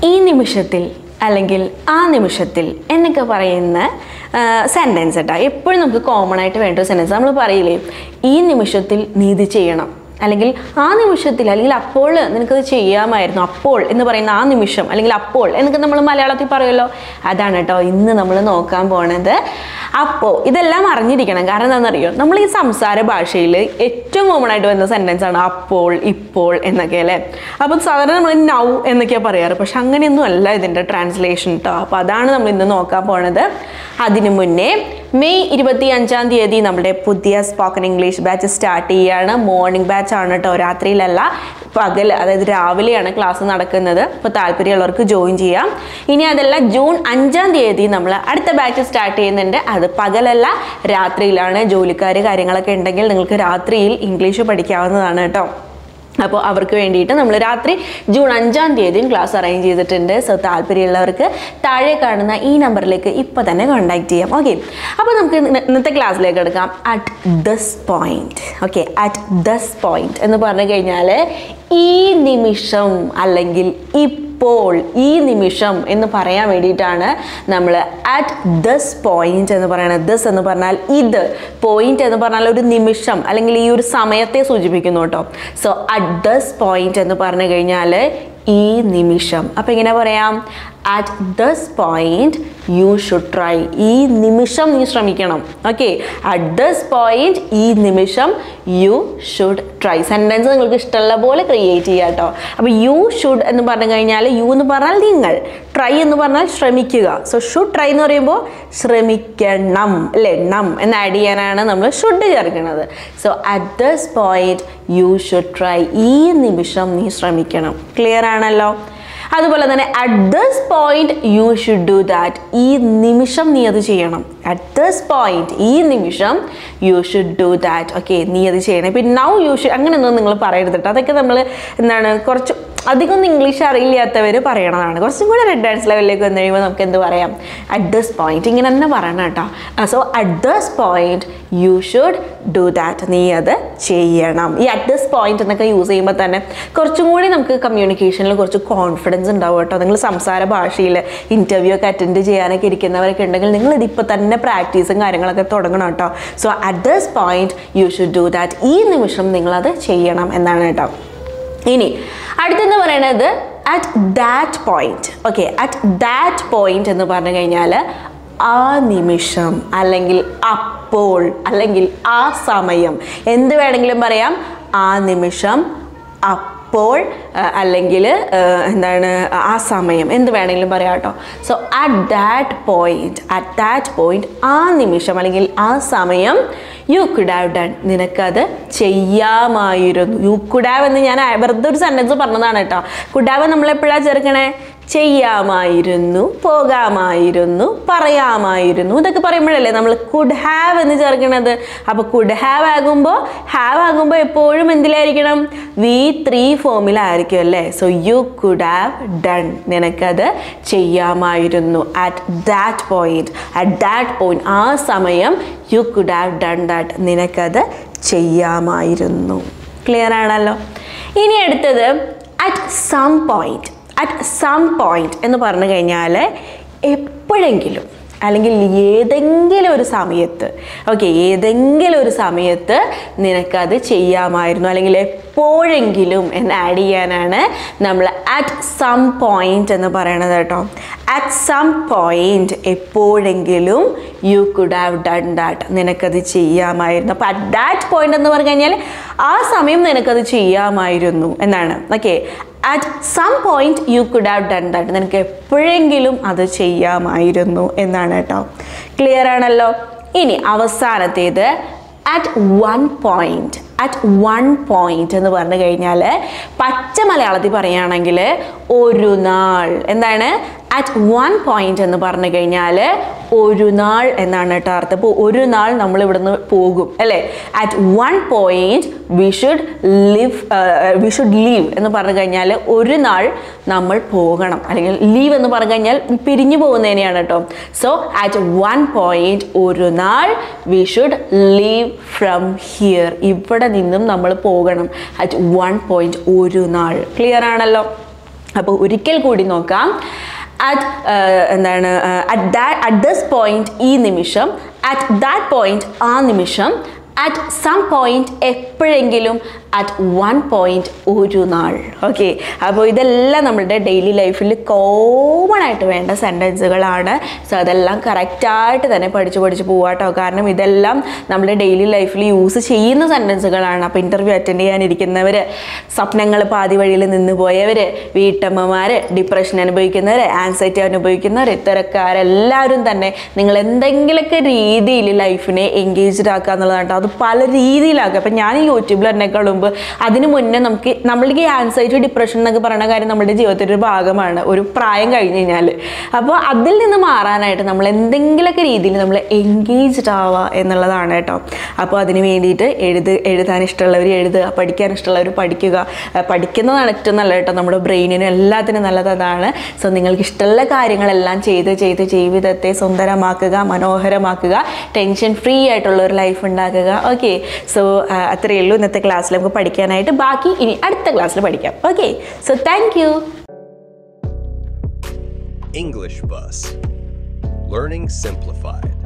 ഈ നിമിഷത്തിൽ അല്ലെങ്കിൽ ആ നിമിഷത്തിൽ എന്നൊക്കെ പറയുന്ന സെൻറ്റൻസ് കേട്ടോ എപ്പോഴും നമുക്ക് കോമൺ ആയിട്ട് വേണ്ട ഒരു സെൻറ്റൻസ് നമ്മൾ പറയില്ലേ ഈ നിമിഷത്തിൽ നീ ഇത് ചെയ്യണം അല്ലെങ്കിൽ ആ നിമിഷത്തിൽ അല്ലെങ്കിൽ അപ്പോൾ നിനക്കത് ചെയ്യാമായിരുന്നു അപ്പോൾ എന്ന് പറയുന്ന ആ നിമിഷം അല്ലെങ്കിൽ അപ്പോൾ എന്നൊക്കെ നമ്മൾ മലയാളത്തിൽ പറയുമല്ലോ അതാണ് കേട്ടോ ഇന്ന് നമ്മൾ നോക്കാൻ പോണത് അപ്പോൾ ഇതെല്ലാം അറിഞ്ഞിരിക്കണം കാരണം എന്താണെന്നറിയോ നമ്മൾ ഈ സംസാര ഭാഷയിൽ ഏറ്റവും കോമൺ ആയിട്ട് വരുന്ന സെൻറ്റൻസ് ആണ് അപ്പോൾ ഇപ്പോൾ എന്നൊക്കെ അല്ലേ അപ്പോൾ സാധാരണ നമ്മൾ നൗ എന്നൊക്കെയാണ് പറയാറ് പക്ഷെ അങ്ങനെയൊന്നും അല്ല ഇതിൻ്റെ ട്രാൻസ്ലേഷൻ കേട്ടോ അപ്പോൾ അതാണ് നമ്മൾ ഇന്ന് നോക്കാൻ പോണത് അതിനു മുന്നേ മെയ് ഇരുപത്തി അഞ്ചാം തീയതി നമ്മുടെ പുതിയ സ്പോക്കൺ ഇംഗ്ലീഷ് ബാച്ച് സ്റ്റാർട്ട് ചെയ്യുകയാണ് മോർണിംഗ് ബാച്ച് ആണ് കേട്ടോ രാത്രിയിലല്ല പകൽ അതായത് രാവിലെയാണ് ക്ലാസ് നടക്കുന്നത് അപ്പോൾ താല്പര്യമുള്ളവർക്ക് ജോയിൻ ചെയ്യാം ഇനി അതല്ല ജൂൺ അഞ്ചാം തീയതി നമ്മൾ അടുത്ത ബാച്ച് സ്റ്റാർട്ട് ചെയ്യുന്നുണ്ട് അത് പകലല്ല രാത്രിയിലാണ് ജോലിക്കാർ കാര്യങ്ങളൊക്കെ ഉണ്ടെങ്കിൽ നിങ്ങൾക്ക് രാത്രിയിൽ ഇംഗ്ലീഷ് പഠിക്കാവുന്നതാണ് കേട്ടോ അപ്പോൾ അവർക്ക് വേണ്ടിയിട്ട് നമ്മൾ രാത്രി ജൂൺ അഞ്ചാം തീയതിയും ക്ലാസ് അറേഞ്ച് ചെയ്തിട്ടുണ്ട് സോ താല്പര്യമുള്ളവർക്ക് താഴെ കാണുന്ന ഈ നമ്പറിലേക്ക് ഇപ്പോൾ തന്നെ കോൺടാക്ട് ചെയ്യാം ഓക്കെ അപ്പോൾ നമുക്ക് ഇന്ന- ഇന്നത്തെ ക്ലാസ്സിലേക്ക് എടുക്കാം at this point okay at this point എന്ന് പറഞ്ഞു കഴിഞ്ഞാൽ ഈ നിമിഷം അല്ലെങ്കിൽ ഇപ്പോൾ ഈ നിമിഷം എന്ന് പറയാൻ വേണ്ടിയിട്ടാണ് നമ്മൾ അറ്റ് ദസ് പോയിന്റ് എന്ന് പറയുന്നത് ദസ് എന്ന് പറഞ്ഞാൽ ഇത് പോയിന്റ് എന്ന് പറഞ്ഞാൽ ഒരു നിമിഷം അല്ലെങ്കിൽ ഈ ഒരു സമയത്തെ സൂചിപ്പിക്കുന്നു കേട്ടോ സോ അറ്റ് ദസ് പോയിന്റ് എന്ന് പറഞ്ഞു കഴിഞ്ഞാൽ ഈ നിമിഷം അപ്പം എങ്ങനെ പറയാം at this point you should try ഈ നിമിഷം നീ ശ്രമിക്കണം ഓക്കെ അറ്റ് ദസ് പോയിന്റ് ഈ നിമിഷം യു ഷുഡ് ട്രൈ സെൻറ്റൻസ് നിങ്ങൾക്ക് ഇഷ്ടമുള്ള പോലെ ക്രിയേറ്റ് ചെയ്യുക കേട്ടോ അപ്പോൾ യു ഷുഡ് എന്ന് പറഞ്ഞു കഴിഞ്ഞാൽ യു എന്ന് പറഞ്ഞാൽ നിങ്ങൾ ട്രൈ എന്ന് പറഞ്ഞാൽ ശ്രമിക്കുക സോ ഷുഡ് ട്രൈ എന്ന് പറയുമ്പോൾ ശ്രമിക്കണം അല്ലേ നം എന്ന് ആഡ് ചെയ്യാനാണ് നമ്മൾ ഷുഡ് ചേർക്കുന്നത് so at this point you should try ഈ നിമിഷം നീ ശ്രമിക്കണം ക്ലിയർ ആണല്ലോ അതുപോലെ തന്നെ at this point you should do that ഈ നിമിഷം നീ അത് ചെയ്യണം അറ്റ് ദസ് പോയിന്റ് ഈ നിമിഷം you should do that okay നീ അത് ചെയ്യണം ഇപ്പം നൗ യു ഷുഡ് അങ്ങനെയൊന്നും നിങ്ങൾ പറയരുത് കേട്ടോ അതൊക്കെ നമ്മൾ എന്താണ് കുറച്ച് അധികം ഒന്നും ഇംഗ്ലീഷ് അറിയില്ലാത്തവർ പറയണതാണ് കുറച്ചും കൂടെ റെഡ് ഡാൻസ് ലെവലിലേക്ക് വന്നു കഴിയുമ്പോൾ നമുക്ക് എന്ത് പറയാം അറ്റ് ദസ് പോയിന്റ് ഇങ്ങനെ തന്നെ പറയണം കേട്ടോ so at this point you should do that നീ അത് ചെയ്യണം ഈ അറ്റ് ദസ് പോയിന്റ് എന്നൊക്കെ യൂസ് ചെയ്യുമ്പോൾ തന്നെ കുറച്ചും കൂടി നമുക്ക് കമ്മ്യൂണിക്കേഷനിൽ കുറച്ച് കോൺഫിഡൻസ് ഉണ്ടാവും കേട്ടോ നിങ്ങൾ സംസാര ഭാഷയിൽ ഇൻ്റർവ്യൂ ഒക്കെ അറ്റൻഡ് ചെയ്യാനൊക്കെ ഇരിക്കുന്നവരൊക്കെ ഉണ്ടെങ്കിൽ നിങ്ങൾ ഇതിപ്പോൾ തന്നെ പ്രാക്ടീസും കാര്യങ്ങളൊക്കെ തുടങ്ങണം കേട്ടോ so at this point you should do that ഈ നിമിഷം നിങ്ങളത് ചെയ്യണം എന്നാണ് കേട്ടോ ഇനി അടുത്തെന്ന് പറയുന്നത് at that point okay at that point എന്ന് പറഞ്ഞു കഴിഞ്ഞാൽ ആ നിമിഷം അല്ലെങ്കിൽ അപ്പോൾ അല്ലെങ്കിൽ ആ സമയം എന്ത് വേണമെങ്കിലും പറയാം ആ നിമിഷം അപ്പോൾ അല്ലെങ്കിൽ എന്താണ് ആ സമയം എന്ത് വേണമെങ്കിലും പറയാം കേട്ടോ so at that point at that point ആ നിമിഷം അല്ലെങ്കിൽ ആ സമയം യു കുഡ് ഹാവ് ഡൺ നിനക്കത് ചെയ്യാമായിരുന്നു യു കുഡ് ഹാവ് എന്ന് ഞാൻ വെറുതെ ഒരു സെൻറ്റൻസ് പറഞ്ഞതാണ് കേട്ടോ കുഡ് ഹാവ് നമ്മൾ എപ്പോഴാണ് ചേർക്കണേ ചെയ്യാമായിരുന്നു പോകാമായിരുന്നു പറയാമായിരുന്നു ഇതൊക്കെ പറയുമ്പോഴല്ലേ നമ്മൾ കുഡ് ഹാവ് എന്ന് ചേർക്കണത് അപ്പോൾ കുഡ് ഹാവ് ആകുമ്പോൾ ഹാവ് ആകുമ്പോൾ എപ്പോഴും എന്തിലായിരിക്കണം വി ത്രീ ഫോമിലായിരിക്കും അല്ലേ so you could have done നിനക്കത് ചെയ്യാമായിരുന്നു at that point at that point ആ സമയം you could have done that നിനക്കത് ചെയ്യാമായിരുന്നു ക്ലിയർ ആണല്ലോ ഇനി അടുത്തത് at some point at some point എന്ന് പറഞ്ഞു കഴിഞ്ഞാൽ എപ്പോഴെങ്കിലും അല്ലെങ്കിൽ ഏതെങ്കിലും ഒരു സമയത്ത് ഓക്കെ ഏതെങ്കിലും ഒരു സമയത്ത് നിനക്കത് ചെയ്യാമായിരുന്നു അല്ലെങ്കിൽ എപ്പോഴെങ്കിലും എന്ന് ആഡ് ചെയ്യാനാണ് നമ്മൾ അറ്റ് സം പോയിന്റ് എന്ന് പറയണത് കേട്ടോ അറ്റ് സം പോയിന്റ് എപ്പോഴെങ്കിലും you could have done that നിനക്കത് ചെയ്യാമായിരുന്നു അപ്പോൾ അറ്റ് ദാറ്റ് പോയിന്റ് എന്ന് പറഞ്ഞു കഴിഞ്ഞാൽ ആ സമയം നിനക്കത് ചെയ്യാമായിരുന്നു എന്നാണ് okay at some point you could have done that നിനക്ക് എപ്പോഴെങ്കിലും അത് ചെയ്യാമായിരുന്നു എന്നാണ് കേട്ടോ ക്ലിയർ ആണല്ലോ ഇനി അവസാനത്തേത് at one point at one point എന്ന് പറഞ്ഞു കഴിഞ്ഞാൽ പച്ച മലയാളത്തിൽ പറയുകയാണെങ്കിൽ ഒരു നാൾ എന്താണ് അറ്റ് വൺ പോയിന്റ് എന്ന് പറഞ്ഞു കഴിഞ്ഞാൽ ഒരു നാൾ എന്നാണ് കേട്ടോ അർത്ഥം ഇപ്പോൾ ഒരു നാൾ നമ്മൾ ഇവിടുന്ന് പോകും അല്ലേ at one point we should live we should leave എന്ന് പറഞ്ഞു കഴിഞ്ഞാൽ ഒരു നാൾ നമ്മൾ പോകണം അല്ലെങ്കിൽ ലീവ് എന്ന് പറഞ്ഞു കഴിഞ്ഞാൽ പിരിഞ്ഞു പോകുന്നതിനെയാണ് കേട്ടോ സോ അറ്റ് വൺ പോയിന്റ് ഒരു നാൾ we should leave from here ഇവിടെ നിന്നും നമ്മൾ പോകണം അറ്റ് വൺ പോയിന്റ് ഒരു നാൾ ക്ലിയർ ആണല്ലോ അപ്പോൾ ഒരിക്കൽ കൂടി നോക്കാം അറ്റ് എന്താണ് at that at this point ഈ നിമിഷം അറ്റ് ദാറ്റ് പോയിന്റ് ആ നിമിഷം അറ്റ് സം പോയിന്റ് എപ്പോഴെങ്കിലും അറ്റ് വൺ പോയിന്റ് ഒരു നാൾ ഓക്കെ അപ്പോൾ ഇതെല്ലാം നമ്മുടെ ഡെയിലി ലൈഫിൽ കോമൺ ആയിട്ട് വേണ്ട സെൻറ്റൻസുകളാണ് സോ അതെല്ലാം കറക്റ്റായിട്ട് തന്നെ പഠിച്ച് പഠിച്ച് പോവാട്ടോ കാരണം ഇതെല്ലാം നമ്മുടെ ഡെയിലി ലൈഫിൽ യൂസ് ചെയ്യുന്ന സെൻറ്റൻസുകളാണ് അപ്പോൾ ഇൻ്റർവ്യൂ അറ്റൻഡ് ചെയ്യാനിരിക്കുന്നവർ സ്വപ്നങ്ങൾ പാതി വഴിയിൽ നിന്ന് പോയവർ വീട്ടമ്മമാർ ഡിപ്രഷൻ അനുഭവിക്കുന്നവർ ആൻസൈറ്റി അനുഭവിക്കുന്നവർ ഇത്തരക്കാരെല്ലാവരും തന്നെ നിങ്ങൾ എന്തെങ്കിലുമൊക്കെ രീതിയിൽ ലൈഫിനെ എൻഗേജ്ഡ് ആക്കുക എന്നുള്ളതാണ് കേട്ടോ അത് പല രീതിയിലാക്കുക അപ്പം ഞാൻ ഈ യൂട്യൂബിൽ എന്നെക്കാൾ മുമ്പ് അതിന് മുന്നേ നമുക്ക് നമ്മൾക്ക് ഈ ആൻസൈറ്റി ഡിപ്രഷൻ എന്നൊക്കെ പറയുന്ന കാര്യം നമ്മുടെ ജീവിതത്തിൻ്റെ ഒരു ഭാഗമാണ് ഒരു പ്രായം കഴിഞ്ഞ് കഴിഞ്ഞാൽ അപ്പോൾ അതിൽ നിന്ന് മാറാനായിട്ട് നമ്മൾ എന്തെങ്കിലുമൊക്കെ രീതിയിൽ നമ്മൾ എൻഗേജ്ഡ് ആവുക എന്നുള്ളതാണ് കേട്ടോ അപ്പോൾ അതിന് വേണ്ടിയിട്ട് എഴുത് എഴുതാൻ ഇഷ്ടമുള്ളവർ എഴുതുക പഠിക്കാൻ ഇഷ്ടമുള്ളവർ പഠിക്കുക അഹ് പഠിക്കുന്നതാണ് ഏറ്റവും നല്ല കേട്ടോ നമ്മുടെ ബ്രെയിനിനും എല്ലാത്തിനും നല്ലത് അതാണ് സോ നിങ്ങൾക്ക് ഇഷ്ടമുള്ള കാര്യങ്ങളെല്ലാം ചെയ്ത് ചെയ്ത് ജീവിതത്തെ സുന്ദരമാക്കുക മനോഹരമാക്കുക ടെൻഷൻ ഫ്രീ ആയിട്ടുള്ള ഒരു ലൈഫ് ഉണ്ടാക്കുക ഓക്കെ സോ അത്രയേ ഉള്ളൂ ഇന്നത്തെ ക്ലാസ്സിൽ നമുക്ക് പഠിക്കാനായിട്ട് ബാക്കി ഇനി അടുത്ത ക്ലാസ്സിൽ പഠിക്കാം okay so thank you English Bus. Learning Simplified.